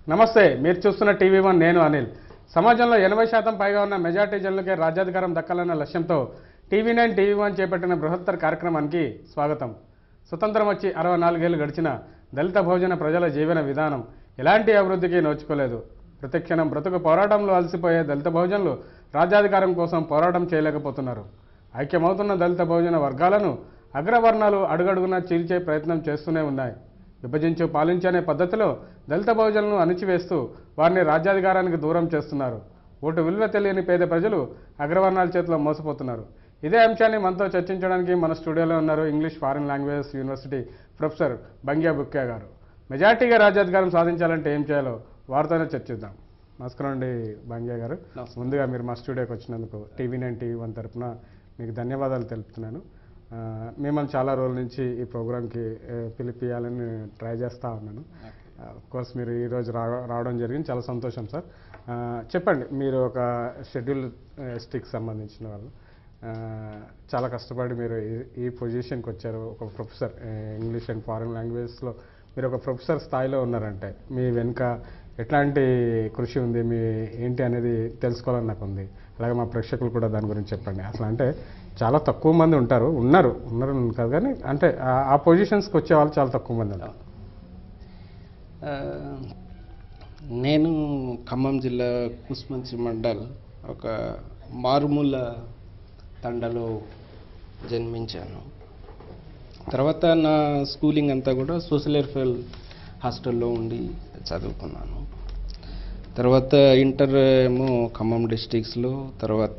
నమస్తే మీరు చూస్తున్న టీవీ వన్ నేను అనిల్ సమాజంలో ఎనభై శాతం పైగా ఉన్న మెజార్టీ జనులకే రాజ్యాధికారం దక్కాలన్న లక్ష్యంతో టీవీ నైన్ టీవీ వన్ చేపట్టిన బృహత్తర కార్యక్రమానికి స్వాగతం స్వతంత్రం వచ్చి అరవై నాలుగేళ్లు గడిచిన దళిత భోజన ప్రజల జీవన విధానం ఎలాంటి అభివృద్ధికి నోచుకోలేదు ప్రతిక్షణం బ్రతుకు పోరాటంలో అలసిపోయే దళిత భోజనులు రాజ్యాధికారం కోసం పోరాటం చేయలేకపోతున్నారు ఐక్యమవుతున్న దళిత భోజన వర్గాలను అగ్రవర్ణాలు అడుగడుగునా చీల్చే ప్రయత్నం చేస్తూనే ఉన్నాయి విభజించు పాలించనే పద్ధతిలో దళిత బహుజనులను అణిచివేస్తూ వారిని రాజ్యాధికారానికి దూరం చేస్తున్నారు ఓటు విలువ తెలియని పేద ప్రజలు అగ్రవర్ణాల చేతిలో మోసపోతున్నారు ఇదే అంశాన్ని మనతో చర్చించడానికి మన స్టూడియోలో ఉన్నారు English foreign languages university professor Bangya Bukke గారు మెజార్టీగా రాజ్యాధికారం సాధించాలంటే ఏం చేయాలో వారితోనే చర్చిద్దాం నమస్కారం అండి బంగ్యా గారు ముందుగా మీరు మా స్టూడియోకి వచ్చినందుకు టీవీ నైన్ టీవీ వన్ తరపున మీకు ధన్యవాదాలు తెలుపుతున్నాను ఆ, మిమ్మల్ని చాలా రోజుల నుంచి ఈ ప్రోగ్రామ్కి ఆ, పిలిపియాలని ట్రై చేస్తూ ఉన్నాను కోర్స్ మీరు ఈరోజు రా రావడం జరిగింది చాలా సంతోషం సార్ ఆ, చెప్పండి మీరు ఒక షెడ్యూల్ ఎస్టీకి సంబంధించిన వాళ్ళు ఆ, చాలా కష్టపడి మీరు ఈ- ఈ పొజిషన్కి వచ్చారు ఒక ప్రొఫెసర్ ఇంగ్లీష్ అండ్ ఫారిన్ లాంగ్వేజెస్లో మీరు ఒక ప్రొఫెసర్ స్థాయిలో ఉన్నారంటే మీ వెనుక ఎట్లాంటి కృషి ఉంది మీ ఏంటి అనేది తెలుసుకోవాలని నాకు ఉంది అలాగే మా ప్రేక్షకులు కూడా దాని గురించి చెప్పండి అసలు అంటే చాలా తక్కువ మంది ఉంటారు ఉన్నారు ఉన్నారు అని కాదు కానీ అంటే ఆ- ఆ పొజిషన్స్కి వచ్చే వాళ్ళు చాలా తక్కువ మంది ఉంటారు ఆ, నేను ఖమ్మం జిల్లా కుస్మంచి మండల్ ఒక మారుమూల తండలో జన్మించాను తర్వాత నా స్కూలింగ్ అంతా కూడా సోషల్ వెల్ఫేర్ హాస్టల్లో ఉండి చదువుకున్నాను తర్వాత ఇంటర్ ఏమో ఖమ్మం డిస్ట్రిక్ట్స్లో తర్వాత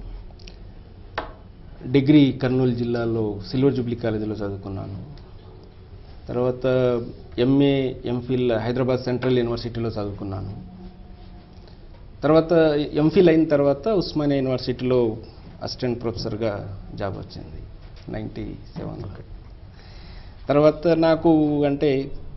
డిగ్రీ కర్నూలు జిల్లాలో సిల్వర్ జూబ్లీ కాలేజీలో చదువుకున్నాను తర్వాత ఎంఏ ఎంఫిల్ హైదరాబాద్ సెంట్రల్ యూనివర్సిటీలో చదువుకున్నాను తర్వాత ఎంఫిల్ అయిన తర్వాత ఉస్మానియా యూనివర్సిటీలో అసిస్టెంట్ ప్రొఫెసర్గా జాబ్ వచ్చింది నైంటీ సెవెన్లో తర్వాత నాకు అంటే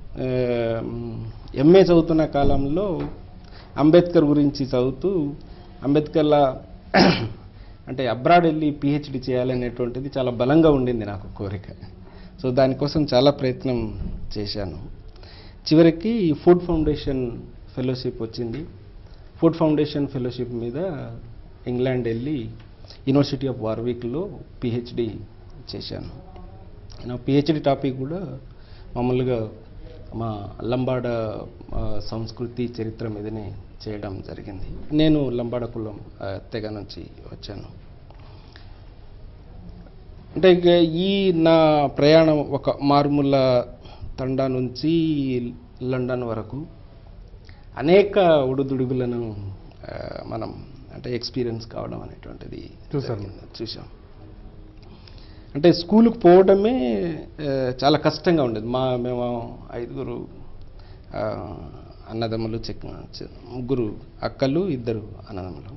ఎంఏ చదువుతున్న కాలంలో అంబేద్కర్ గురించి చదువుతూ అంబేద్కర్లా అంటే అబ్రాడ్ వెళ్ళి పిహెచ్డి చేయాలనేటువంటిది చాలా బలంగా ఉండింది నాకు కోరిక సో దానికోసం చాలా ప్రయత్నం చేశాను చివరికి ఫుడ్ ఫౌండేషన్ ఫెలోషిప్ వచ్చింది ఫుడ్ ఫౌండేషన్ ఫెలోషిప్ మీద ఇంగ్లాండ్ వెళ్ళి యూనివర్సిటీ ఆఫ్ వార్విక్లో పిహెచ్డి చేశాను నా పిహెచ్డి టాపిక్ కూడా మామూలుగా మా లంబాడ ఆ, సంస్కృతి చరిత్ర మీదనే చేయడం జరిగింది నేను లంబాడ కులం ఆ, తెగ నుంచి వచ్చాను అంటే ఇక ఈ నా ప్రయాణం ఒక మారుమూల తండా నుంచి లండన్ వరకు అనేక ఉడుదుడుగులను ఆ, మనం అంటే ఎక్స్పీరియన్స్ కావడం అనేటువంటిది చూశారు. జరిగింది. చూసాం అంటే స్కూల్కి పోవడమే ఆ, చాలా కష్టంగా ఉండేది మా మేము ఐదుగురు ఆ, అన్నదమ్ములు చెక్ చె- ముగ్గురు అక్కలు ఇద్దరు అన్నదమ్ములు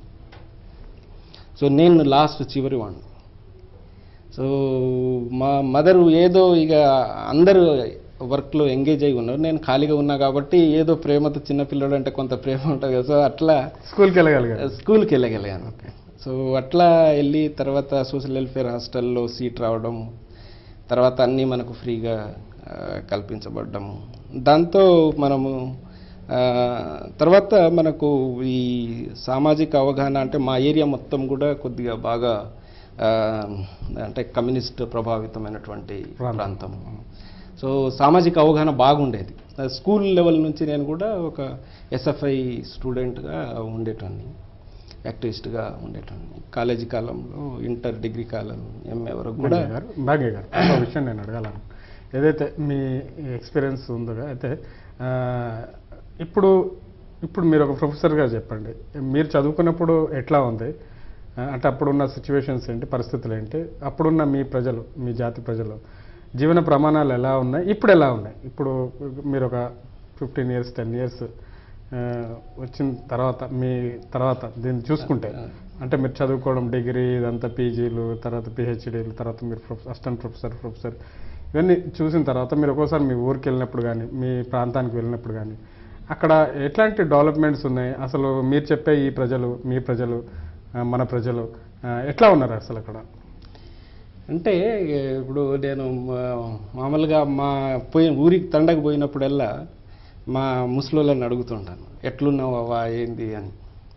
సో నేను లాస్ట్ చివరి వాడిని సో మా మదరు ఏదో ఇక అందరూ వర్క్లో ఎంగేజ్ అయి ఉన్నారు నేను ఖాళీగా ఉన్నా కాబట్టి ఏదో ప్రేమతో చిన్నపిల్లడు అంటే కొంత ప్రేమ ఉంటుంది కదా సో అట్లా స్కూల్కి వెళ్ళగలిగారు స్కూల్కి వెళ్ళగలిగాను సో అట్లా వెళ్ళి తర్వాత సోషల్ వెల్ఫేర్ హాస్టల్లో సీట్ రావడం తర్వాత అన్నీ మనకు ఫ్రీగా ఆ, కల్పించబడ్డము దాంతో మనము ఆ, తర్వాత మనకు ఈ సామాజిక అవగాహన అంటే మా ఏరియా మొత్తం కూడా కొద్దిగా బాగా ఆ, అంటే కమ్యూనిస్ట్ ప్రభావితమైనటువంటి ప్రాంతం. ప్రాంతం సో సామాజిక అవగాహన బాగుండేది ఆ, స్కూల్ లెవెల్ నుంచి నేను కూడా ఒక ఎస్ఎఫ్ఐ స్టూడెంట్గా ఉండేటాన్ని యాక్టివిస్ట్గా ఉండేటాన్ని కాలేజీ కాలంలో ఇంటర్ డిగ్రీ కాలం ఎంఏ వరకు కూడా భాగ్య గారు భాగ్య గారు ఒక విషయం నేను అడగాలను ఏదైతే మీ ఎక్స్పీరియన్స్ ఉందో అయితే ఆ, ఇప్పుడు ఇప్పుడు మీరు ఒక ప్రొఫెసర్గా చెప్పండి మీరు చదువుకున్నప్పుడు ఎట్లా ఉంది ఆ, అంటే అప్పుడున్న సిచ్యువేషన్స్ ఏంటి పరిస్థితులు ఏంటి అప్పుడున్న మీ ప్రజలు మీ జాతి ప్రజలు జీవన ప్రమాణాలు ఎలా ఉన్నాయి ఇప్పుడు ఎలా ఉన్నాయి ఇప్పుడు మీరు ఒక ఫిఫ్టీన్ ఇయర్స్ టెన్ ఇయర్స్ వచ్చిన తర్వాత మీ తర్వాత దీన్ని చూసుకుంటే అంటే మీరు చదువుకోవడం డిగ్రీ ఇదంతా పీజీలు తర్వాత పిహెచ్డీలు తర్వాత మీరు ప్రొఫెసర్ అసిస్టెంట్ ప్రొఫెసర్ ప్రొఫెసర్ ఇవన్నీ చూసిన తర్వాత మీరు ఒక్కోసారి మీ ఊరికి వెళ్ళినప్పుడు కానీ మీ ప్రాంతానికి వెళ్ళినప్పుడు కానీ అక్కడ ఎట్లాంటి డెవలప్మెంట్స్ ఉన్నాయి అసలు మీరు చెప్పే ఈ ప్రజలు మీ ప్రజలు ఆ, మన ప్రజలు ఆ, ఎట్లా ఉన్నారు అసలు అక్కడ అంటే ఇప్పుడు నేను మా- మామూలుగా మా పోయి ఊరికి తండకు పోయినప్పుడల్లా మా ముసలోళ్ళని అడుగుతుంటాను ఎట్లున్నావు అవ్వా ఏంది అని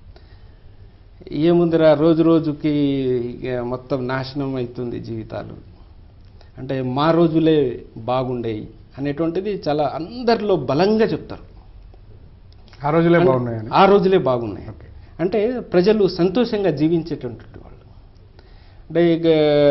ఏముందిరా రోజు రోజుకి ఇక మొత్తం నాశనం అవుతుంది జీవితాలు అంటే మా రోజులే బాగుండేవి అనేటువంటిది చాలా అందరిలో బలంగా చెప్తారు ఆ రోజులే బాగున్నాయని ఆ రోజులే బాగున్నాయి ఓకే అంటే ప్రజలు సంతోషంగా జీవించేటటువంటి వాళ్ళు అంటే ఇక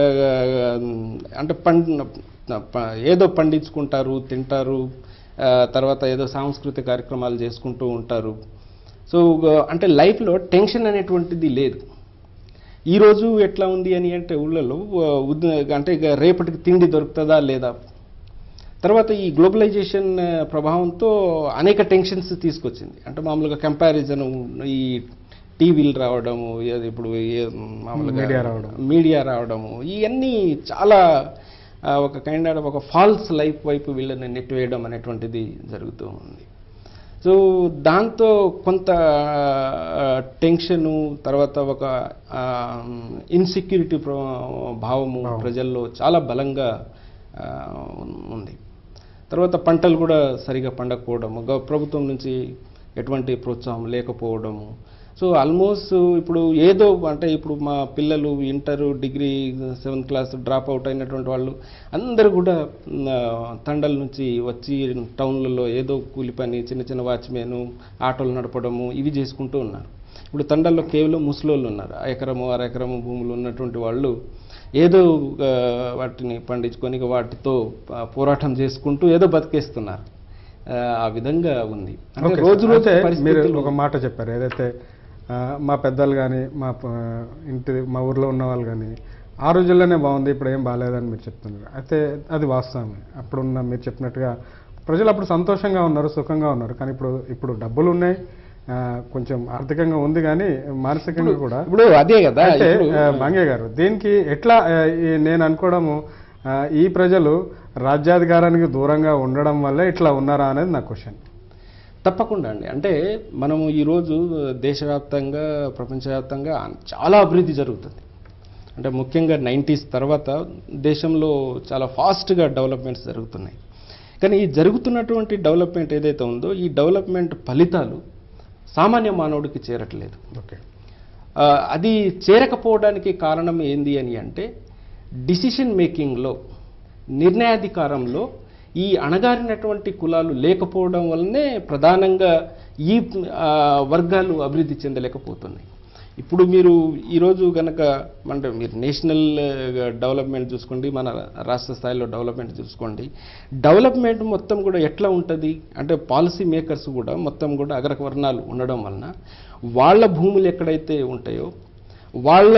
అంటే పండి ప- ఏదో పండించుకుంటారు తింటారు ఆ, తర్వాత ఏదో సాంస్కృతిక కార్యక్రమాలు చేసుకుంటూ ఉంటారు సో అంటే లైఫ్లో టెన్షన్ అనేటువంటిది లేదు ఈరోజు ఎట్లా ఉంది అని అంటే ఊళ్ళలో ఆ, ఉద్- అంటే ఇక రేపటికి తిండి దొరుకుతుందా లేదా తర్వాత ఈ గ్లోబలైజేషన్ ఆ, ప్రభావంతో అనేక టెన్షన్స్ తీసుకొచ్చింది అంటే మామూలుగా కంపారిజన్ ఈ టీవీలు రావడము ఏది ఇప్పుడు ఏ- మామూలుగా మీడియా రావడం. మీడియా రావడము ఇవన్నీ చాలా ఆ, ఒక కైండ్ ఆఫ్ ఒక ఫాల్స్ లైఫ్ వైపు వీళ్ళని నెట్టివేయడం అనేటువంటిది జరుగుతూ ఉంది సో దాంతో కొంత టెన్షను తర్వాత ఒక ఇన్సెక్యూరిటీ భావము భావం. ప్రజల్లో చాలా బలంగా ఆ, ఉంది తర్వాత పంటలు కూడా సరిగా పండకపోవడము గ- ప్రభుత్వం నుంచి ఎటువంటి ప్రోత్సాహం లేకపోవడము సో ఆల్మోస్ట్ ఇప్పుడు ఏదో అంటే ఇప్పుడు మా పిల్లలు inter degree seventh class drop out అయినటువంటి వాళ్ళు అందరూ కూడా మ్, ఆ, తండల నుంచి వచ్చి టౌన్లలో ఏదో కూలి పని చిన్న చిన్న వాచ్మెన్ ఆటోలు నడపడము ఇవి చేసుకుంటూ ఉన్నారు ఇప్పుడు తండల్లో కేవలం ముసలోళ్ళు ఉన్నారు ఆ ఎకరము అర ఎకరము భూములు ఉన్నటువంటి వాళ్ళు ఏదో ఆ, వాటిని పండించుకొని ఇక వాటితో ఆ, పోరాటం చేసుకుంటూ ఏదో బతికేస్తున్నారు ఆ, ఆ విధంగా ఉంది అంటే ఓకే రోజు సార్. రోజు అయితే మీరు పరిస్థితులు ఒక మాట చెప్పారు ఏదైతే ఆ, మా పెద్దలు కానీ మా ప- ఇంటి మా ఊర్లో ఉన్న వాళ్ళు కానీ ఆ రోజుల్లోనే బాగుంది ఇప్పుడు ఏం బాగాలేదని మీరు చెప్తున్నారు అయితే అది వాస్తవమే అప్పుడున్న మీరు చెప్పినట్టుగా ప్రజలు అప్పుడు సంతోషంగా ఉన్నారు సుఖంగా ఉన్నారు కానీ ఇప్పుడు ఇప్పుడు డబ్బులు ఉన్నాయి ఆ, కొంచెం ఆర్థికంగా ఉంది కానీ మానసికంగా కూడా ఇప్పుడు అదే కదా అయితే ఇప్పుడు ఆ, మంగే గారు దీనికి ఎట్లా ఆ, ఈ నేను అనుకోవడము ఆ, ఈ ప్రజలు రాజ్యాధికారానికి దూరంగా ఉండడం వల్లే ఇట్లా ఉన్నారా అనేది నా క్వశ్చన్ తప్పకుండా అండి అంటే మనము ఈరోజు దేశవ్యాప్తంగా ప్రపంచవ్యాప్తంగా చాలా అభివృద్ధి జరుగుతుంది అంటే ముఖ్యంగా నైంటీస్ తర్వాత దేశంలో చాలా ఫాస్ట్గా డెవలప్మెంట్స్ జరుగుతున్నాయి కానీ ఈ జరుగుతున్నటువంటి డెవలప్మెంట్ ఏదైతే ఉందో ఈ డెవలప్మెంట్ ఫలితాలు సామాన్య మానవుడికి చేరట్లేదు ఓకే ఆ, అది చేరకపోవడానికి కారణం ఏంది అని అంటే డిసిషన్ మేకింగ్లో నిర్ణయాధికారంలో ఈ అణగారినటువంటి కులాలు లేకపోవడం వల్లనే ప్రధానంగా ఈ ఆ, వర్గాలు అభివృద్ధి చెందలేకపోతున్నాయి ఇప్పుడు మీరు ఈరోజు కనుక అంటే మీరు నేషనల్ డెవలప్మెంట్ చూసుకోండి మన రాష్ట్ర స్థాయిలో డెవలప్మెంట్ చూసుకోండి డెవలప్మెంట్ మొత్తం కూడా ఎట్లా ఉంటుంది అంటే పాలసీ మేకర్స్ కూడా మొత్తం కూడా అగ్రక వర్ణాలు ఉండడం వలన వాళ్ళ భూములు ఎక్కడైతే ఉంటాయో వాళ్ళ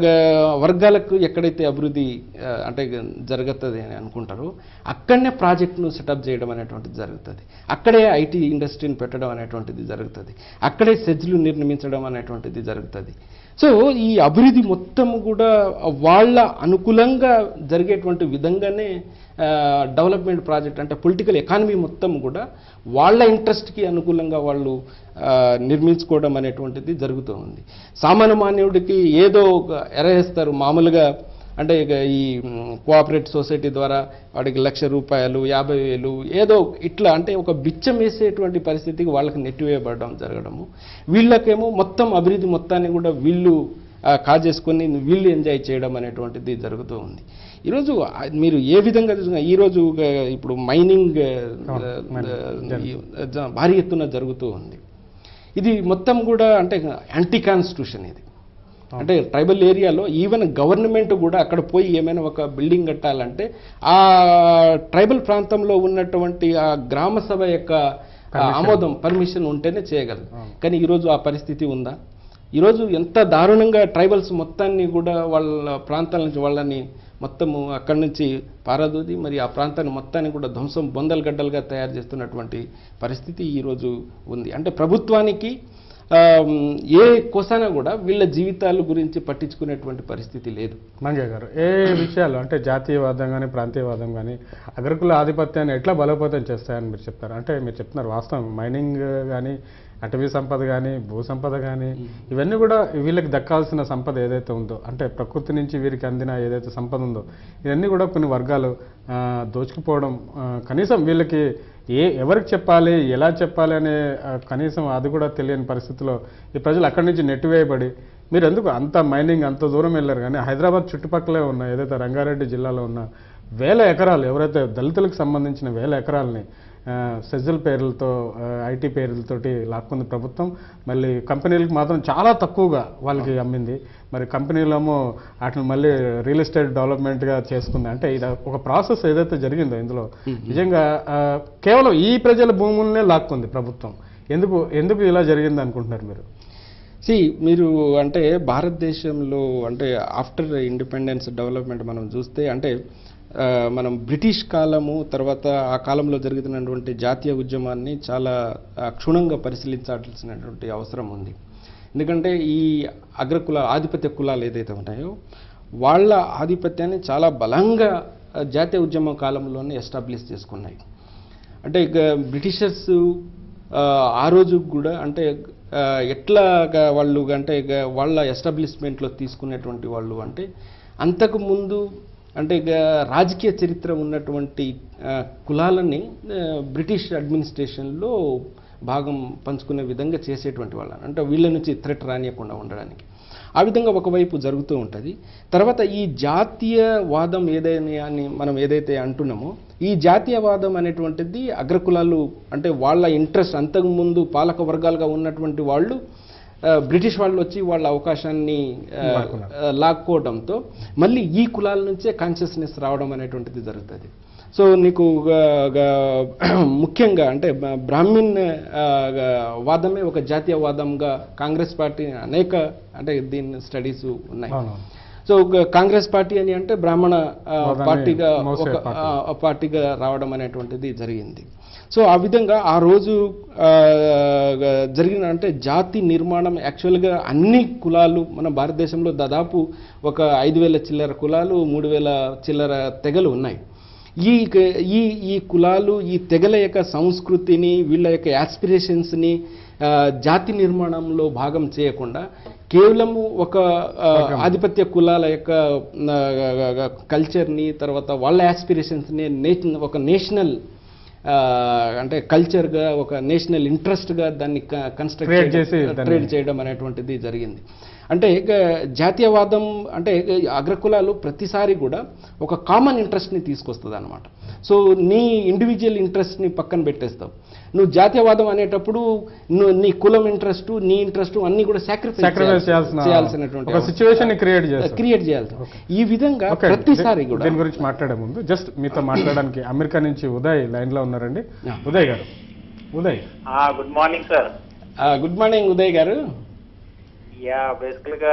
గ- వర్గాలకు ఎక్కడైతే అభివృద్ధి ఆ, అంటే గ- జరుగుతుంది అని అనుకుంటారో అక్కడనే ప్రాజెక్టును సెటప్ చేయడం అనేటువంటిది జరుగుతుంది అక్కడే ఐటీ ఇండస్ట్రీని పెట్టడం అనేటువంటిది జరుగుతుంది అక్కడే సెజ్లు నిర్మించడం అనేటువంటిది జరుగుతుంది సో ఈ అభివృద్ధి మొత్తం కూడా వాళ్ళ అనుకూలంగా జరిగేటువంటి విధంగానే డెవలప్మెంట్ ప్రాజెక్ట్ అంటే పొలిటికల్ ఎకానమీ మొత్తం కూడా వాళ్ళ ఇంట్రెస్ట్కి అనుకూలంగా వాళ్ళు ఆ, నిర్మించుకోవడం అనేటువంటిది జరుగుతూ ఉంది సామాన్య మానవుడికి ఏదో ఒక ఎరేస్తారు మామూలుగా అంటే ఇక ఈ కోఆపరేట్ సొసైటీ ద్వారా వాడికి లక్ష రూపాయలు యాభై వేలు ఏదో ఇట్లా అంటే ఒక బిచ్చం వేసేటువంటి పరిస్థితికి వాళ్ళకి నెట్టివేయబడడం జరగడము వీళ్ళకేమో మొత్తం అభివృద్ధి మొత్తాన్ని కూడా వీళ్ళు ఆ, కాజేసుకొని వీళ్ళు ఎంజాయ్ చేయడం అనేటువంటిది జరుగుతూ ఉంది ఈరోజు ఆ, మీరు ఏ విధంగా చూసినా ఈరోజు ఒక ఇప్పుడు మైనింగ్ ఆ, mining. ఆ, జ- భారీ ఎత్తున జరుగుతూ ఉంది ఇది మొత్తం కూడా అంటే యాంటీ కాన్స్టిట్యూషన్ ఇది అంటే ట్రైబల్ ఏరియాలో ఈవెన్ గవర్నమెంట్ కూడా అక్కడ పోయి ఏమైనా ఒక బిల్డింగ్ కట్టాలంటే ఆ ట్రైబల్ ప్రాంతంలో ఉన్నటువంటి ఆ గ్రామ సభ యొక్క ఆ ఆమోదం పర్మిషన్ ఉంటేనే చేయగలరు అవును. కానీ ఈరోజు ఆ పరిస్థితి ఉందా ఈరోజు ఎంత దారుణంగా ట్రైబల్స్ మొత్తాన్ని కూడా వాళ్ళ ప్రాంతాల నుంచి వాళ్ళని మొత్తము అక్కడి నుంచి పారదూది మరి ఆ ప్రాంతాన్ని మొత్తాన్ని కూడా ధ్వంసం బొందలు గడ్డలుగా తయారు చేస్తున్నటువంటి పరిస్థితి ఈరోజు ఉంది అంటే ప్రభుత్వానికి ఆమ్, ఏ కొసన కూడా వీళ్ళ జీవితాల గురించి పట్టించుకునేటువంటి పరిస్థితి లేదు మంగే గారు ఏ విషయాలు అంటే జాతీయవాదం కానీ ప్రాంతీయవాదం కానీ అగ్రకుల ఆధిపత్యాన్ని ఎట్లా బలోపేతం చేస్తాయని మీరు చెప్తారు అంటే మీరు చెప్తున్నారు వాస్తవం మైనింగ్ కానీ అటవీ సంపద కానీ భూ సంపద కానీ ఇవన్నీ కూడా వీళ్ళకి దక్కాల్సిన సంపద ఏదైతే ఉందో అంటే ప్రకృతి నుంచి వీరికి అందిన ఏదైతే సంపద ఉందో ఇవన్నీ కూడా కొన్ని వర్గాలు ఆ, దోచుకుపోవడం ఆ, కనీసం వీళ్ళకి ఏ ఎవరికి చెప్పాలి ఎలా చెప్పాలి అనే ఆ, కనీసం అది కూడా తెలియని పరిస్థితిలో ఈ ప్రజలు అక్కడి నుంచి నెట్టివేయబడి మీరు ఎందుకు అంత మైనింగ్ అంత దూరం వెళ్ళారు కానీ హైదరాబాద్ చుట్టుపక్కలే ఉన్న ఏదైతే రంగారెడ్డి జిల్లాలో ఉన్న వేల ఎకరాలు ఎవరైతే దళితులకు సంబంధించిన వేల ఎకరాలని ఆ, సెజ్జల్ పేర్లతో ఆ, ఐటీ పేర్లతోటి లాక్కుంది ప్రభుత్వం మళ్ళీ కంపెనీలకు మాత్రం చాలా తక్కువగా వాళ్ళకి అమ్మింది మరి కంపెనీలేమో వాటిని మళ్ళీ రియల్ ఎస్టేట్ డెవలప్మెంట్గా చేసుకుంది అంటే ఇది ఒక ప్రాసెస్ ఏదైతే జరిగిందో ఇందులో నిజంగా ఆ, కేవలం ఈ ప్రజల భూములనే లాక్కుంది ప్రభుత్వం ఎందుకు ఎందుకు ఇలా జరిగింది అనుకుంటున్నారు మీరు సి మీరు అంటే భారతదేశంలో అంటే ఆఫ్టర్ ఇండిపెండెన్స్ డెవలప్మెంట్ మనం చూస్తే అంటే ఆ, మనం బ్రిటిష్ కాలము తర్వాత ఆ కాలంలో జరుగుతున్నటువంటి జాతీయ ఉద్యమాన్ని చాలా ఆ, క్షుణ్ణంగా పరిశీలించాల్సినటువంటి అవసరం ఉంది ఎందుకంటే ఈ అగ్రకుల ఆధిపత్య కులాలు ఏదైతే ఉంటాయో వాళ్ళ ఆధిపత్యాన్ని చాలా బలంగా ఆ, జాతీయ ఉద్యమ కాలంలోనే ఎస్టాబ్లిష్ చేసుకున్నాయి అంటే ఇక బ్రిటిషర్స్ ఆ, ఆ రోజు కూడా అంటే ఆ, ఎట్లాగా వాళ్ళు అంటే ఇక వాళ్ళ ఎస్టాబ్లిష్మెంట్లో తీసుకునేటువంటి వాళ్ళు అంటే అంతకు ముందు అంటే ఇక రాజకీయ చరిత్ర ఉన్నటువంటి ఆ, కులాలని ఆ, బ్రిటిష్ అడ్మినిస్ట్రేషన్లో భాగం పంచుకునే విధంగా చేసేటువంటి వాళ్ళు అంటే వీళ్ళ నుంచి థ్రెట్ రానియకుండా ఉండడానికి ఆ విధంగా ఒకవైపు జరుగుతూ ఉంటుంది తర్వాత ఈ జాతీయవాదం ఏదైనా అని మనం ఏదైతే అంటున్నామో ఈ జాతీయవాదం అనేటువంటిది అగ్రకులాలు అంటే వాళ్ళ ఇంట్రెస్ట్ అంతకుముందు పాలక వర్గాలుగా ఉన్నటువంటి వాళ్ళు ఆ, బ్రిటిష్ వాళ్ళు వచ్చి వాళ్ళ అవకాశాన్ని ఆ, లాక్కున్నారు. ఆ, లాక్కోవడంతో మళ్ళీ ఈ కులాల నుంచే కాన్షియస్నెస్ రావడం అనేటువంటిది జరుగుతుంది సో నీకు గా- గా- ముఖ్యంగా అంటే బ- బ్రాహ్మిన్ ఆ, గా- వాదమే ఒక జాతీయవాదంగా కాంగ్రెస్ పార్టీ అనేక అంటే దీని స్టడీస్ ఉన్నాయి అవును సో గ- కాంగ్రెస్ పార్టీ అని అంటే బ్రాహ్మణ ఆ, వాదాన్ని పార్టీగా మోసే ఒక పార్టీ. ఆ, పార్టీగా రావడం అనేటువంటిది జరిగింది సో ఆ విధంగా ఆ రోజు ఆ, గ- జరిగిన అంటే జాతి నిర్మాణం యాక్చువల్గా అన్ని కులాలు మన భారతదేశంలో దాదాపు ఒక ఐదు వేల చిల్లర కులాలు మూడు వేల చిల్లర తెగలు ఉన్నాయి ఈ క- ఈ ఈ కులాలు ఈ తెగల యొక్క సంస్కృతిని వీళ్ళ యొక్క యాస్పిరేషన్స్ని జాతి నిర్మాణంలో భాగం చేయకుండా కేవలము ఒక ఆ, ఆధిపత్య కులాల యొక్క కల్చర్ని తర్వాత వాళ్ళ యాస్పిరేషన్స్ని నేషన్ ఒక నేషనల్ అంటే కల్చర్గా ఒక నేషనల్ ఇంట్రెస్ట్గా దాన్ని Create కన్స్ట్రక్ట్ చేసి దాన్ని- ట్రేడ్ చేయడం అనేటువంటిది జరిగింది అంటే ఇక జాతీయవాదం అంటే ఇక అగ్రకులాలు ప్రతిసారి కూడా ఒక కామన్ ఇంట్రెస్ట్ని తీసుకొస్తుంది అనమాట సో నీ ఇండివిజువల్ ఇంట్రెస్ట్ని పక్కన పెట్టేస్తావు నువ్వు జాతీయవాదం అనేటప్పుడు నువ్వు నీ కులం ఇంట్రెస్ట్ నీ ఇంట్రెస్ట్ అన్నీ కూడా సాక్రిఫైస్ సాక్రిఫైస్ చేయాల్సిన చేయాల్సినటువంటి ఒక సిచ్యువేషన్ క్రియేట్ చేస్తారు క్రియేట్ చేయాలి ఈ విధంగా ఓకే ప్రతిసారి దీ- కూడా దీని గురించి మాట్లాడే ముందు జస్ట్ మీతో మాట్లాడడానికి అమెరికా నుంచి ఉదయ్ లైన్ లో ఉన్నారండి Yeah. ఉదయ్ గారు Uday good morning sir good morning Uday గారు యా బేసికల్ గా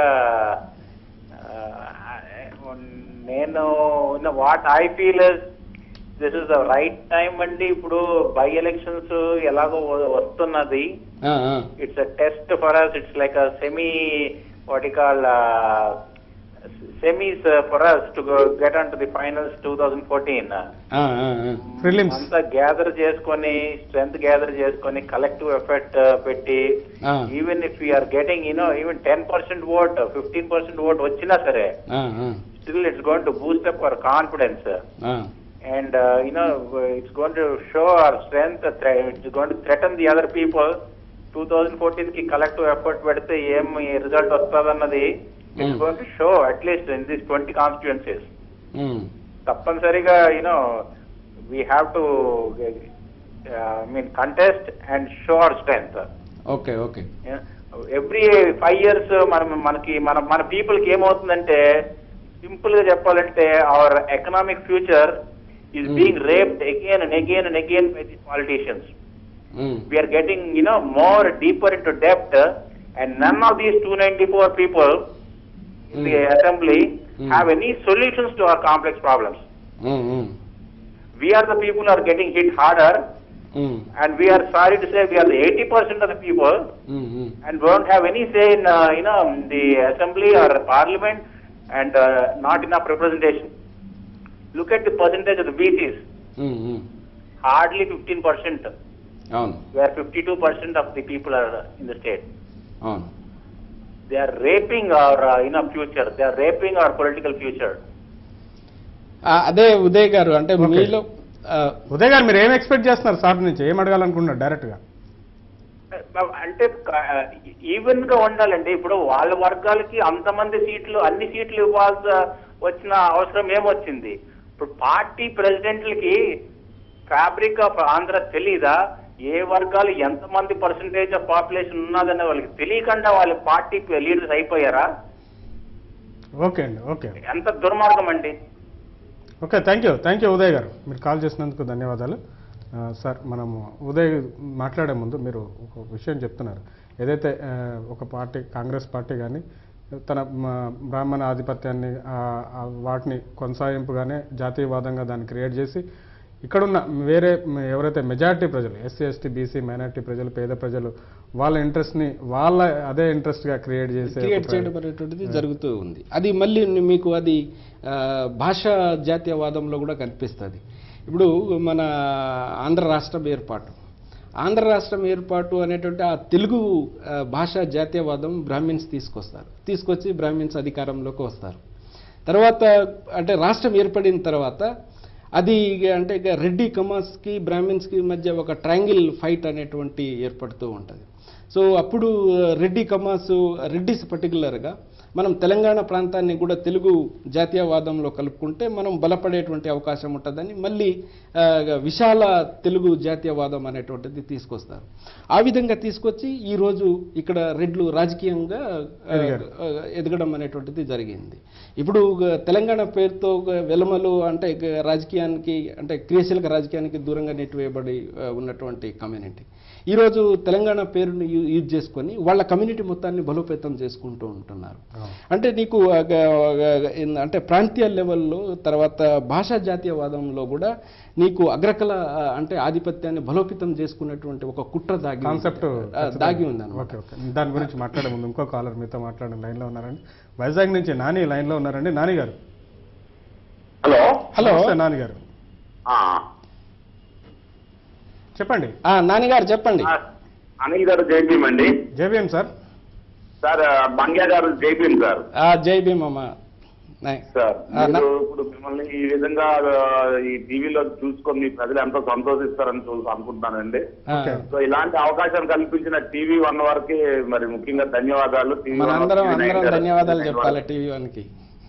నేను what I feel this is the right time అండి ఇప్పుడు బై ఎలక్షన్స్ ఎలాగో వ- వస్తున్నది ah, ah, it's a test for us it's like a semi what call semis for us to get on to the finals two thousand fourteen ah, ah, ah. Prelims. అంతా gather చేసుకొని strength gather చేసుకొని collective effort పెట్టి ఆ, even if are getting you know even ten percent vote fifteen percent vote వచ్చినా సరే ah, ah, still it's going to boost up our confidence ah. And you know it's going to show our strength it's going to threaten the other people two thousand fourteen కి collective effort పెడితే ఏం result వస్తుందన్నది it's Mm. Going to show at least in this twenty constituencies um, తప్పనిసరిగా you know we have to mean contest and show our strength okay okay every five years మనం మనకి మన మన people కి ఏమవుతుందంటే సింపుల్ గా చెప్పాలంటే our economic future is Hmm. Being raped again and again and again by the politicians um, we are getting you know more deeper in to డెప్ట్ and none of these two ninety four people in the Hmm. Assembly Hmm. Have any solutions to our complex problems um, um, we are the people who are getting hit harder um, and we are sorry to say we are the 80% of the people um, um. and won't have any say in uh, you know the assembly or parliament and uh, not enough representation look at the percentage of the BCs um, um. hardly 15% అవును where 52% of the people are in the state అవును they are raping our uh, you know future they are raping our political future ఆ, అదే ఉదయ్ గారు అంటే Okay. మీలో ఆ, ఉదయ్ గారు మీరు ఏం ఎక్స్పెక్ట్ చేస్తున్నారు సార్ నుంచి ఏం అడగాలనుకుంటున్నారు డైరెక్ట్ గా అంటే ఈవెన్ గా ఉండాలండి ఇప్పుడు వాళ్ళ వర్గాలకి అంతమంది సీట్లు అన్ని సీట్లు ఇవ్వాల్సి వచ్చిన అవసరం ఏమొచ్చింది ఇప్పుడు పార్టీ ప్రెసిడెంట్లకి ఫ్యాబ్రిక్ ఆఫ్ ఆంధ్ర తెలీదా ఏ వర్గాలు ఎంతమంది పర్సంటేజ్ ఆఫ్ పాపులేషన్ ఉన్నదని వాళ్ళకి తెలియకుండా వాళ్ళ పార్టీ లీడర్స్ అయిపోయారా ఓకే అండి ఓకే ఎంత దుర్మార్గం అండి okay thank you thank you Uday గారు మీరు కాల్ చేసినందుకు ధన్యవాదాలు ఆ, సార్ మనము ఉదయ్ మాట్లాడే ముందు మీరు ఒక విషయం చెప్తున్నారు ఏదైతే ఆ, ఒక పార్టీ కాంగ్రెస్ పార్టీ కానీ తన మ, బ్రాహ్మణ ఆధిపత్యాన్ని ఆ, ఆ వాటిని కొనసాగింపుగానే జాతీయవాదంగా దాన్ని క్రియేట్ చేసి ఇక్కడున్న వేరే మ, ఎవరైతే మెజారిటీ ప్రజలు ఎస్సీ ఎస్టీ బీసీ మైనారిటీ ప్రజలు పేద ప్రజలు వాళ్ళ ఇంట్రెస్ట్ని వాళ్ళ అదే ఇంట్రెస్ట్గా క్రియేట్ చేసే క్రియేట్ ఒక చేయడం అనేటువంటిది జరుగుతూ ఉంది అది మళ్ళీ మీకు అది ఆ, భాషా జాతీయవాదంలో కూడా కనిపిస్తుంది ఇప్పుడు మన ఆంధ్ర రాష్ట్రం ఏర్పాటు ఆంధ్ర రాష్ట్రం ఏర్పాటు అనేటువంటి ఆ తెలుగు ఆ, భాషా జాతీయవాదం బ్రాహ్మిన్స్ తీసుకొస్తారు తీసుకొచ్చి బ్రాహ్మిన్స్ అధికారంలోకి వస్తారు తర్వాత అంటే రాష్ట్రం ఏర్పడిన తర్వాత అది ఇక అంటే ఇక రెడ్డి కమాస్కి బ్రాహ్మిన్స్కి మధ్య ఒక ట్రయాంగిల్ ఫైట్ అనేటువంటి ఏర్పడుతూ ఉంటుంది సో అప్పుడు రెడ్డి కమాస్ రెడ్డిస్ పర్టికులర్గా మనం తెలంగాణ ప్రాంతాన్ని కూడా తెలుగు జాతీయవాదంలో కలుపుకుంటే మనం బలపడేటువంటి అవకాశం ఉంటుందని మళ్ళీ ఆ, విశాల తెలుగు జాతీయవాదం అనేటువంటిది తీసుకొస్తారు ఆ విధంగా తీసుకొచ్చి ఈరోజు ఇక్కడ రెడ్లు రాజకీయంగా ఆ, ఆ, ఎదగడం అనేటువంటిది జరిగింది ఇప్పుడు గ- తెలంగాణ పేరుతో గ- వెలమలు అంటే గ- రాజకీయానికి అంటే క్రియాశీలక రాజకీయానికి దూరంగా నెట్టివేయబడి ఆ, ఉన్నటువంటి కమ్యూనిటీ ఈరోజు తెలంగాణ పేరుని యూ- యూజ్ చేసుకొని వాళ్ళ కమ్యూనిటీ మొత్తాన్ని బలోపేతం చేసుకుంటూ ఉంటున్నారు అంటే నీకు ఆ గ- గ- ఇన్- అంటే ప్రాంతీయ లెవెల్లో తర్వాత భాషా జాతీయవాదంలో కూడా నీకు అగ్రకల ఆ, అంటే ఆధిపత్యాన్ని బలోపేతం చేసుకున్నటువంటి ఒక కుట్ర దాగి ఉంది. కాన్సెప్ట్ ఆ, దాగి ఉంది ఓకే ఓకే దాని గురించి మాట్లాడే ముందు ఇంకో కాలర్ మీతో మాట్లాడిన లైన్లో ఉన్నారండి వైజాగ్ నుంచి నాని లైన్లో ఉన్నారండి నాని గారు హలో హలో నమస్తే నాని గారు ఆ, చెప్పండి ఆ, నాన్నగారు చెప్పండి ఆ, అనిల్ గారు జైభీం అండి జేబీఎం సార్ సార్ బంగ్యా గారు జైభీం సార్ ఆ, జై భీమ్ అమ్మ నాయ్. సార్ ఆ, నా- మీరు ఇప్పుడు మిమ్మల్ని ఈ విధంగా ఆ, ఈ టీవీలో చూసుకొని మీ ప్రజలు ఎంతో సంతోషిస్తారని చూ అనుకుంటున్నానండి ఆ, ఓకే. సో ఇలాంటి అవకాశం కల్పించిన టీవీ వన్ వారికి మరి ముఖ్యంగా ధన్యవాదాలు టీవీ మన వన్ అందరం టీవీ నైన్ అందరం గారు. ధన్యవాదాలు చెప్పాలి టీవీ వన్కి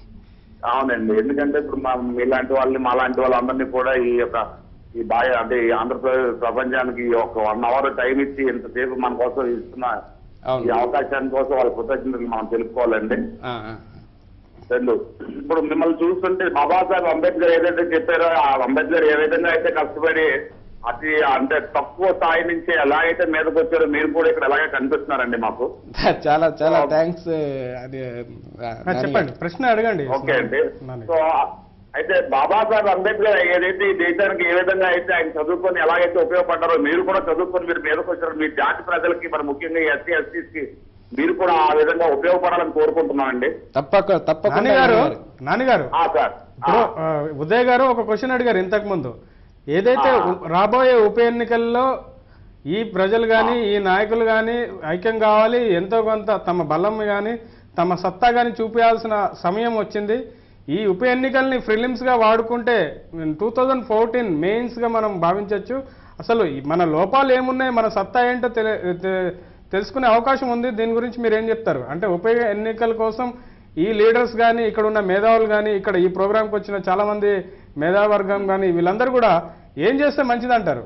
అవునండి ఎందుకంటే ఇప్పుడు మా మీలాంటి వాళ్ళని మాలాంటి వాళ్ళందరినీ కూడా ఈ యొక్క ఈ బాయ అంటే ఈ ఆంధ్రప్రదేశ్ ప్రపంచానికి ఈ ఒక వన్ అవర్ టైం ఇచ్చి ఇంతసేపు మన కోసం ఇస్తున్న ఈ అవును అవకాశాన్ని కోసం వాళ్ళ కృతజ్ఞతలు మనం తెలుపుకోవాలండి ఆ, ఆ. రెండు ఇప్పుడు మిమ్మల్ని చూస్తుంటే బాబాసాహెబ్ అంబేద్కర్ ఏదైతే చెప్పారో ఆ అంబేద్కర్ ఏ విధంగా అయితే కష్టపడి అతి అంటే తక్కువ స్థాయి నుంచి ఎలా అయితే మీదకి వచ్చారో మీరు కూడా ఇక్కడ అలాగే కనిపిస్తున్నారండి మాకు చాలా చాలా థ్యాంక్స్ అది ఆ, ఆ, చెప్పండి ప్రశ్న అడగండి ఓకే అండి నాని. సో అయితే బాబాసాహెబ్ అంబేద్కర్ ఏదైతే ఈ దేశానికి ఏ విధంగా అయితే ఆయన చదువుకొని ఎలాగైతే ఉపయోగపడ్డారో మీరు కూడా చదువుకొని మీరు మీదకి వచ్చారో మీ జాతి ప్రజలకి మరి ముఖ్యంగా ఎస్సీ ఎస్టీస్కి మీరు కూడా ఆ విధంగా ఉపయోగపడాలని కోరుకుంటున్నామండి తప్పక తప్పకుండా నాని గారు నాన్నగారు. నాని గారు ఆ సార్ ఇప్పుడు ఆ, ఉదయ్ గారు ఒక క్వశ్చన్ అడిగారు ఇంతకు ముందు ఏదైతే ఆ. ఉ- రాబోయే ఉప ఎన్నికల్లో ఈ ప్రజలు కానీ ఈ నాయకులు కానీ ఐక్యం కావాలి ఎంతో కొంత తమ బలం కానీ తమ సత్తా కానీ చూపించాల్సిన సమయం వచ్చింది ఈ ఉప ఎన్నికల్ని ప్రిలిమ్స్ గా వాడుకుంటే టూ థౌజండ్ ఫోర్టీన్ మెయిన్స్ గా మనం భావించవచ్చు అసలు ఈ మన లోపాలు ఏమున్నాయి మన సత్తా ఏంటో తెలి తె- తెలుసుకునే అవకాశం ఉంది దీని గురించి మీరు ఏం చెప్తారు అంటే ఉప ఎన్నికల కోసం ఈ లీడర్స్ కానీ ఇక్కడ ఉన్న మేధావులు కానీ ఇక్కడ ఈ ప్రోగ్రాంకి వచ్చిన చాలా మంది మేధావర్గం కానీ వీళ్ళందరూ కూడా ఏం చేస్తే మంచిది అంటారు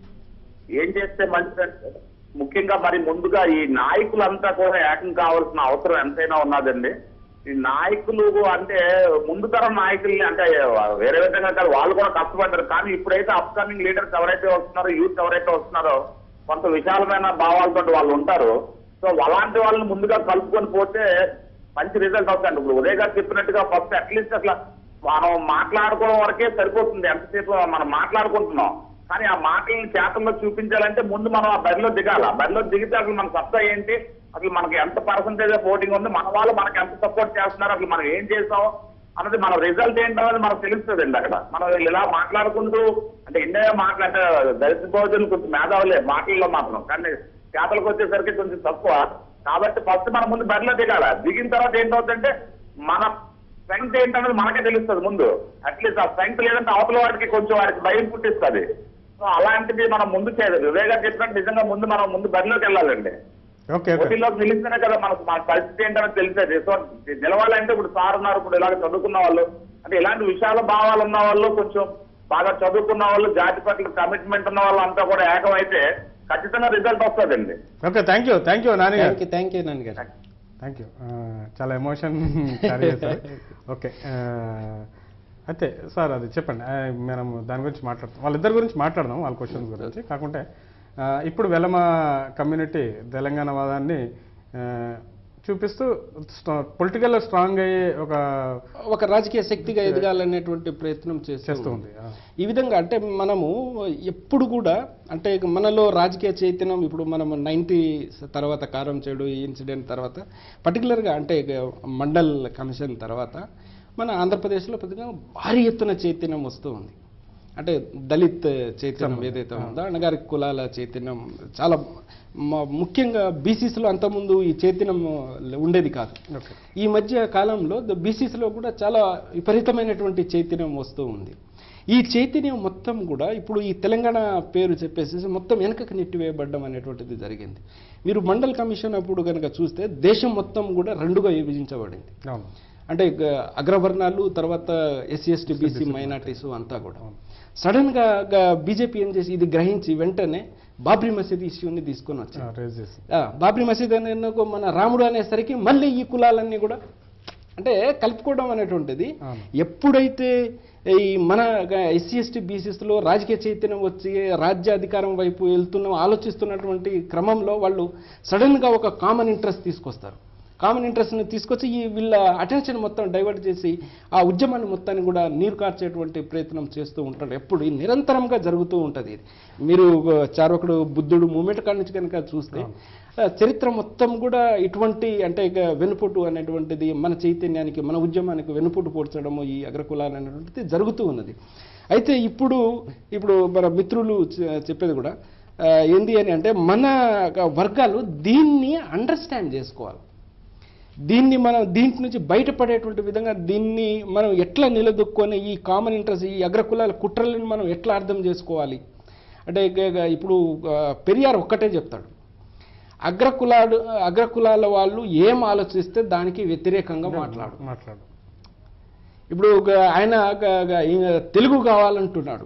ఏం చేస్తే మంచిదంటే ముఖ్యంగా మరి ముందుగా ఈ నాయకులంతా కూడా ఏకం కావాల్సిన అవసరం ఎంతైనా ఉన్నదండి ఈ నాయకులు అంటే ముందు తరం నాయకుల్ని అంటే వేరే విధంగా కాదు వాళ్ళు కూడా కష్టపడ్డారు కానీ ఇప్పుడైతే అప్కమింగ్ లీడర్స్ ఎవరైతే వస్తున్నారో యూత్ ఎవరైతే వస్తున్నారో కొంత విశాలమైన భావాలతో వాళ్ళు ఉంటారు సో అలాంటి వాళ్ళని ముందుగా కలుపుకొని పోతే మంచి రిజల్ట్ అవుతాయండి ఇప్పుడు ఉదయ్ గారు చెప్పినట్టుగా ఫస్ట్ అట్లీస్ట్ అట్లా మనం మాట్లాడుకోవడం వరకే సరిపోతుంది ఎంతసేపు మనం మాట్లాడుకుంటున్నాం కానీ ఆ మాటలను చేతల్లో చూపించాలంటే ముందు మనం ఆ బరిలో దిగాలి ఆ బరిలో దిగితే అసలు మన సత్తా ఏంటి అసలు మనకి ఎంత పర్సంటేజ్ ఆఫ్ ఓటింగ్ ఉంది మన వాళ్ళు మనకి ఎంత సపోర్ట్ చేస్తున్నారు అసలు మనం ఏం చేసాం అన్నది మన రిజల్ట్ ఏంటో అనేది మనకు తెలుస్తుందండి అక్కడ మనం వీళ్ళు ఇలా మాట్లాడుకుంటూ అంటే ఇండియా మాట్లాడే దళిత భోజనం కొంచెం మేధావులే మాటల్లో మాత్రం కానీ చేతలకు వచ్చేసరికి కొంచెం తక్కువ కాబట్టి ఫస్ట్ మనం ముందు బరిలో దిగాల దిగిన తర్వాత ఏంటవుతుందంటే మన స్ట్రెంగ్త్ ఏంటన్నది మనకే తెలుస్తుంది ముందు అట్లీస్ట్ ఆ స్ట్రెంగ్త్ లేదంటే అవతల వాడికి కొంచెం వాడికి భయం పుట్టిస్తుంది సో అలాంటిది మనం ముందు చేయలేదు వివేక్ గారు చెప్పినట్టు నిజంగా ముందు మనం ముందు బరిలోకి వెళ్ళాలండి ఓకే ఓకే పోటీలోకి నిలిస్తేనే కదా మనకు మన పరిస్థితి ఏంటని తెలిసేది సో నిలవాలంటే ఇప్పుడు సార్ ఉన్నారు ఇప్పుడు ఇలాగ చదువుకున్న వాళ్ళు అంటే ఇలాంటి విషయాల భావాలు ఉన్న వాళ్ళు కొంచెం బాగా చదువుకున్న వాళ్ళు జాతి పట్ల కమిట్మెంట్ ఉన్న వాళ్ళు అంతా కూడా ఏకమైతే ఖచ్చితంగా రిజల్ట్ వస్తుందండి okay thank you thank you Nani గారు thank you thank you Nani గారు థ్యాంక్ యూ చాలా ఎమోషన్ క్యారీ చేశారు ఓకే ఆ, అయితే సార్ అది చెప్పండి ఆ, మనం దాని గురించి మాట్లాడతాం వాళ్ళిద్దరి గురించి మాట్లాడదాం వాళ్ళ క్వశ్చన్స్ గురించి కాకుంటే ఆ, ఇప్పుడు వెలమ కమ్యూనిటీ తెలంగాణ వాదాన్ని ఆ, చూపిస్తూ పొలిటికల్లో స్ట్రాంగ్ అయ్యే ఒక ఒక రాజకీయ శక్తిగా ఎదగాలనేటువంటి ప్రయత్నం చేస్తూ చేస్తూ ఉంది. ఉంది ఆ. ఈ విధంగా అంటే మనము ఎప్పుడు కూడా అంటే మనలో రాజకీయ చైతన్యం ఇప్పుడు మనం నైంటీ తర్వాత కారం చెడు ఈ ఇన్సిడెంట్ తర్వాత పర్టికులర్గా అంటే మండల్ కమిషన్ తర్వాత మన ఆంధ్రప్రదేశ్లో పెద్దగా భారీ ఎత్తున చైతన్యం వస్తూ ఉంది అంటే దళిత్ చైతన్యం ఏదైతే ఉందో అణగారి కులాల చైతన్యం చాలా మ- ముఖ్యంగా బీసీస్లో అంతకుముందు ఈ చైతన్యం ఉండేది కాదు ఓకే ఈ మధ్య కాలంలో బీసీసీలో కూడా చాలా విపరీతమైనటువంటి చైతన్యం వస్తూ ఉంది ఈ చైతన్యం మొత్తం కూడా ఇప్పుడు ఈ తెలంగాణ పేరు చెప్పేసి మొత్తం వెనకకు నెట్టివేయబడ్డం అనేటువంటిది జరిగింది మీరు మండల్ కమిషన్ అప్పుడు కనుక చూస్తే దేశం మొత్తం కూడా రెండుగా విభజించబడింది అవును అంటే గ- అగ్రవర్ణాలు తర్వాత ఎస్సీ ఎస్టీ బీసీ మైనార్టీస్ అంతా కూడా సడన్ గా బీజేపీ ఏం చేసి ఇది గ్రహించి వెంటనే బాబ్రీ మసీద్ ఇష్యూని తీసుకొని వచ్చింది రేజ్ చేసి ఆ, బాబ్రీ మసీద్ అనే ఎందుకు మన రాముడు అనేసరికి మళ్ళీ ఈ కులాలన్నీ కూడా అంటే కలుపుకోవడం అనేటువంటిది అవును. ఎప్పుడైతే ఈ మన ఎస్సీ ఎస్టీ బీసీస్లో రాజకీయ చైతన్యం వచ్చి రాజ్యాధికారం వైపు వెళ్తున్న ఆలోచిస్తున్నటువంటి క్రమంలో వాళ్ళు సడన్గా ఒక కామన్ ఇంట్రెస్ట్ తీసుకొస్తారు కామన్ ఇంట్రెస్ట్ని తీసుకొచ్చి ఈ వీళ్ళ అటెన్షన్ మొత్తం డైవర్ట్ చేసి ఆ ఉద్యమాన్ని మొత్తాన్ని కూడా నీరు కార్చేటువంటి ప్రయత్నం చేస్తూ ఉంటారు ఎప్పుడు ఇది నిరంతరంగా జరుగుతూ ఉంటుంది ఇది మీరు చారొకడు బుద్ధుడు మూమెంట్ కాడి నుంచి కనుక చూస్తే ఆ, చరిత్ర మొత్తం కూడా ఇటువంటి అంటే ఇక వెనుపోటు అనేటువంటిది మన చైతన్యానికి మన ఉద్యమానికి వెనుపోటు పోడ్చడము ఈ అగ్రకులాలు అనేటువంటిది జరుగుతూ ఉన్నది అయితే ఇప్పుడు ఇప్పుడు మన మిత్రులు చె- చెప్పేది కూడా ఆ, ఏంది అని అంటే మన వర్గాలు దీన్ని అండర్స్టాండ్ చేసుకోవాలి దీన్ని మనం దీంట్ నుంచి బయటపడేటువంటి విధంగా దీన్ని మనం ఎట్లా నిలదొక్కొని ఈ కామన్ ఇంట్రెస్ట్ ఈ అగ్రకులాల కుట్రలను మనం ఎట్లా అర్థం చేసుకోవాలి అంటే ఇక- ఇక ఇప్పుడు ఆ, పెరియార్ ఒక్కటే చెప్తాడు అగ్రకులాలు అగ్రకులాల వాళ్ళు ఏం ఆలోచిస్తే దానికి వ్యతిరేకంగా మాట్లాడు మాట్లాడు ఇప్పుడు ఒక ఆయన ఒక- ఒక ఈయన తెలుగు కావాలంటున్నాడు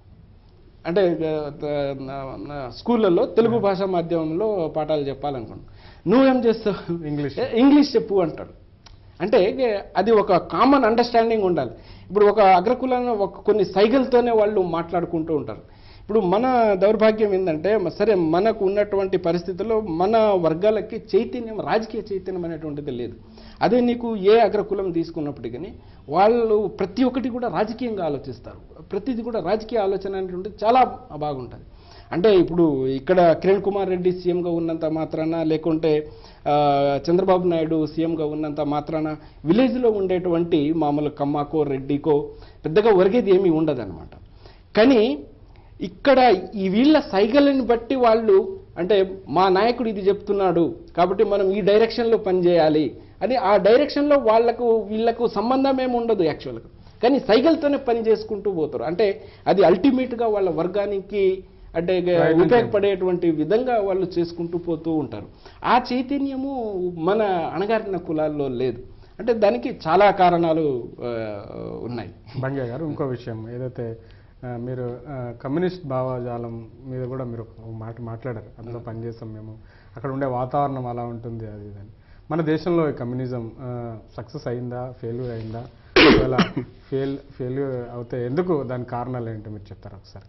అంటే గ- త- నా- నా స్కూళ్ళల్లో తెలుగు భాషా మాధ్యమంలో పాఠాలు చెప్పాలనుకున్నాను నువ్వేం చేస్తావు ఇంగ్లీష్. ఏ, ఇంగ్లీష్ చెప్పు అంటాడు అంటే గ- అది ఒక కామన్ అండర్స్టాండింగ్ ఉండాలి ఇప్పుడు ఒక అగ్రకులంలో ఒక కొన్ని సైగలతోనే వాళ్ళు మాట్లాడుకుంటూ ఉంటారు ఇప్పుడు మన దౌర్భాగ్యం ఏంటంటే మ- సరే మనకు ఉన్నటువంటి పరిస్థితుల్లో మన వర్గాలకి చైతన్యం రాజకీయ చైతన్యం అనేటువంటిది లేదు అదే నీకు ఏ అగ్రకులం తీసుకున్నప్పటికీ వాళ్ళు ప్రతి ఒక్కటి కూడా రాజకీయంగా ఆలోచిస్తారు ప్రతిది కూడా రాజకీయ ఆలోచన అనేటువంటిది చాలా బాగుంటుంది అంటే ఇప్పుడు ఇక్కడ కిరణ్ కుమార్ రెడ్డి సీఎంగా ఉన్నంత మాత్రాన లేకుంటే ఆ, చంద్రబాబు నాయుడు సీఎంగా ఉన్నంత మాత్రాన విలేజ్లో ఉండేటువంటి మామూలు కమ్మాకో రెడ్డికో పెద్దగా ఒరిగేది ఏమీ ఉండదన్నమాట కానీ ఇక్కడ ఈ వీళ్ళ సైగలని బట్టి వాళ్ళు అంటే మా నాయకుడు ఇది చెప్తున్నాడు కాబట్టి మనం ఈ డైరెక్షన్లో పనిచేయాలి అని ఆ డైరెక్షన్లో వాళ్ళకు వీళ్ళకు సంబంధం ఏమి ఉండదు యాక్చువల్గా కానీ సైకిల్తోనే పని చేసుకుంటూ పోతారు అంటే అది అల్టిమేట్గా వాళ్ళ వర్గానికి అంటే ప్రయోజనం ఉపయోగపడేటువంటి విధంగా వాళ్ళు చేసుకుంటూ పోతూ ఉంటారు ఆ చైతన్యము మన అణగారిన కులాల్లో లేదు అంటే దానికి చాలా కారణాలు ఆ, ఉన్నాయి బంగయ్య గారు ఇంకో విషయం ఏదైతే ఆ, మీరు ఆ, కమ్యూనిస్ట్ భావజాలం మీద కూడా మీరు ఒక మాట మాట్లాడారు అందులో పనిచేస్తాం మేము అక్కడ ఉండే వాతావరణం అలా ఉంటుంది అది ఇది అని మన దేశంలో ఈ కమ్యూనిజం సక్సెస్ అయిందా ఫెయిల్యూర్ అయిందా ఒకవేళ ఫెయిల్ ఫెయిల్యూర్ అవుతే ఎందుకు దాని కారణాలు ఏంటో మీరు చెప్తారా ఒకసారి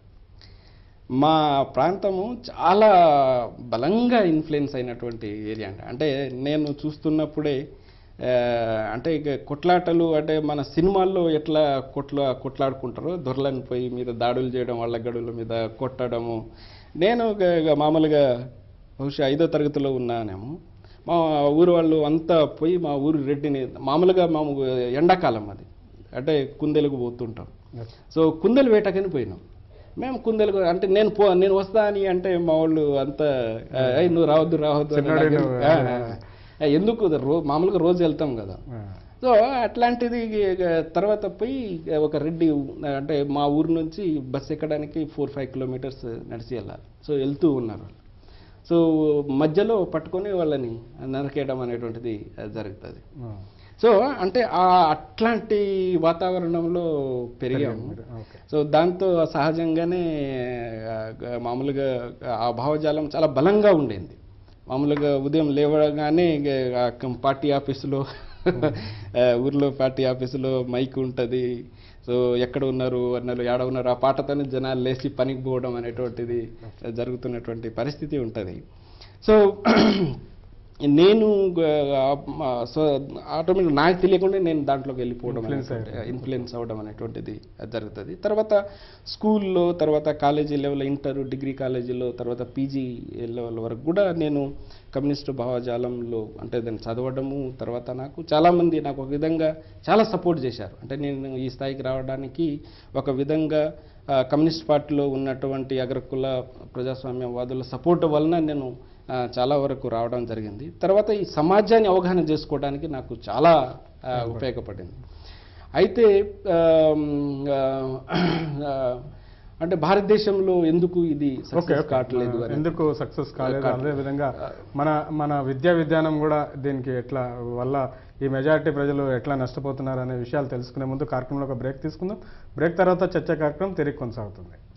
మా ప్రాంతము చాలా బలంగా ఇన్ఫ్లుయెన్స్ అయినటువంటి ఏరియా అంట అంటే నేను చూస్తున్నప్పుడే ఆ, అంటే ఇక కొట్లాటలు అంటే మన సినిమాల్లో ఎట్లా కొట్లా కొట్లాడుకుంటారో దొరలని పోయి మీద దాడులు చేయడం వాళ్ళ గడుల మీద కొట్టడము నేను ఇక- ఇక మామూలుగా బహుశా ఐదో తరగతిలో ఉన్నానేమో మా ఊరు వాళ్ళు అంతా పోయి మా ఊరు రెడ్డిని మామూలుగా మేము ఎండాకాలం అది అంటే కుందెలకు పోతుంటాం సో కుందెలు వేటకని పోయినాం మేము కుందెలు అంటే నేను పో నేను వస్తా అని అంటే మా వాళ్ళు అంతా "ఏయ్, నువ్వు రావద్దు రావద్దు అని చిన్నోడే నాకు నువ్వు. ఆ, ఆ. ఎందుకు రో మామూలుగా రోజు వెళ్తాం కదా ఆ, సో అట్లాంటిది ఇక తర్వాత పోయి ఒక రెడ్డి అంటే మా ఊరు నుంచి బస్ ఎక్కడానికి ఫోర్ ఫైవ్ కిలోమీటర్స్ నడిచి వెళ్ళాలి సో వెళ్తూ ఉన్నారు వాళ్ళు సో మధ్యలో పట్టుకొని వాళ్ళని నరికేయడం అనేటువంటిది జరుగుతుంది ఆ, సో అంటే ఆ అట్లాంటి వాతావరణంలో పెరిగాము ఓకే సో దాంతో సహజంగానే ఆ, గ- మామూలుగా ఆ భావజాలం చాలా బలంగా ఉండేది మామూలుగా ఉదయం లేవగానే ఇక ఆ కం- పార్టీ ఆఫీసులో ఆ, ఊర్లో పార్టీ ఆఫీసులో మైక్ ఉంటుంది సో ఎక్కడ ఉన్నారు అన్నారు ఏడ ఉన్నారు ఆ పాటతోనే జనాలు లేచి పనికి పోవడం అనేటువంటిది జరుగుతున్నటువంటి పరిస్థితి ఉంటుంది సో నేను సో ఆటోమేటిక్ నాకు తెలియకుండా నేను దాంట్లోకి వెళ్ళిపోవడం Influence ఇన్ఫ్లుయెన్స్ అవ్వడం అనేటువంటిది జరుగుతుంది తర్వాత స్కూల్లో తర్వాత కాలేజీ లెవెల్ ఇంటర్ డిగ్రీ కాలేజీలో తర్వాత పీజీ లెవెల్ వరకు కూడా నేను కమ్యూనిస్టు భావజాలంలో అంటే దాన్ని చదవడము తర్వాత నాకు చాలామంది నాకు ఒక విధంగా చాలా సపోర్ట్ చేశారు అంటే నేను ఈ స్థాయికి రావడానికి ఒక విధంగా ఆ, కమ్యూనిస్ట్ పార్టీలో ఉన్నటువంటి అగ్రకుల ప్రజాస్వామ్యవాదుల సపోర్ట్ వలన నేను ఆ, చాలా వరకు రావడం జరిగింది తర్వాత ఈ సమాజాన్ని అవగాహన చేసుకోవడానికి నాకు చాలా ఆ, ఉపయోగపడింది అయితే ఆమ్, ఆ, ఆ, అంటే భారతదేశంలో ఎందుకు ఇది ఓకే success ఓకే. కావట్లేదు ఆ, అని ఎందుకు సక్సెస్ కాలేదు కావట్లేదు. అదే విధంగా మన మన విద్యా విధానం కూడా దీనికి ఎట్లా వల్ల ఈ మెజారిటీ ప్రజలు ఎట్లా నష్టపోతున్నారు అనే విషయాలు తెలుసుకునే ముందు కార్యక్రమంలో ఒక బ్రేక్ తీసుకుందాం బ్రేక్ తర్వాత చర్చ కార్యక్రమం తిరిగి కొనసాగుతుంది